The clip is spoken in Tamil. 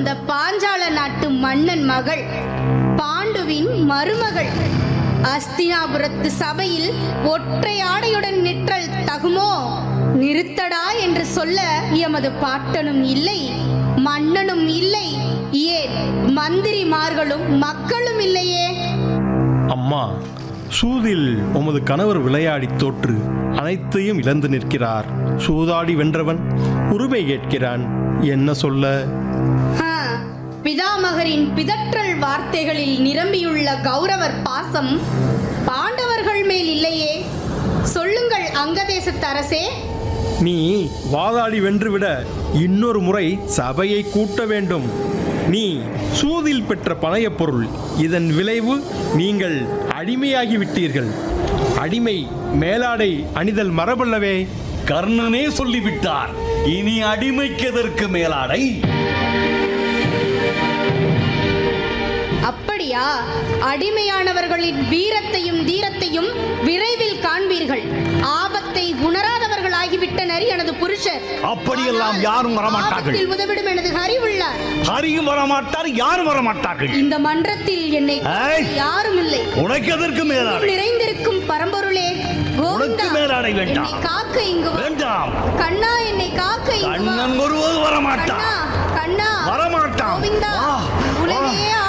அந்த பாஞ்சால நாட்டு மன்னன் மகள் பாண்டுவின் மருமகள் அஸ்தினாபுரத்து சபையில் ஒற்றை ஆடையுடன் நிற்றல் தகுமோ நிறுத்தடா என்று சொல்ல எமது பாட்டனும் இல்லை மன்னனும் இல்லை ஏன் மந்திரிமார்களும் மக்களும் இல்லையே அம்மா சூதில் உமது கணவர் விளையாடித் தோற்று அனைத்தையும் இழந்து நிற்கிறார் சூதாடி வென்றவன் உரிமை கேட்கிறான் என்ன சொல்ல ஆ, பிதாமகரின் பிதற்றல் வார்த்தைகளில் நிரம்பியுள்ள கௌரவர் பாசம் பாண்டவர்கள் மேல் இல்லையே சொல்லுங்கள் அங்கதேசத்து அரசே நீ வாதாடி வென்றுவிட இன்னொரு முறை சபையை கூட்ட வேண்டும் நீ சூதில் பெற்ற பணையப் பொருள் இதன் விளைவு நீங்கள் அடிமையாகி விட்டீர்கள் அடிமை மேலாடை அணிதல் மரபல்லவே கர்ணனே சொல்லிவிட்டார் இனி அடிமைக்கெதற்கு மேலாடை அப்படியா அடிமையானவர்களின் வீரத்தையும் தீரத்தையும் விரைவில் காண்பீர்கள் ஆபத்தை உணராதவர்கள் ஆகிவிட்டனர் எனது புருஷர் அப்படியெல்லாம் யாரும் வரமாட்டார்கள். ஆபத்தில் உதவிடும் எனது ஹரிவுள்ளார் ஹரியும் வரமாட்டார் யாரும் வரமாட்டார்கள் இந்த மன்றத்தில் என்னை ஏய்! யாரும் இல்லை உனக்கு எதற்கு மேலாடை நிறைந்திருக்கும் பரம்பொருளே கோவிந்தா, உனக்கு மேலாடை வேண்டாம். என்னை காக்க இங்கு வா. வேண்டாம் கண்ணா என்னை காக்க இங்கு வா. கண்ணன் ஒருவது வரமாட்டான் கண்ணா கண்ணா வரமாட்டான் கோவிந்தா வா, உலகையே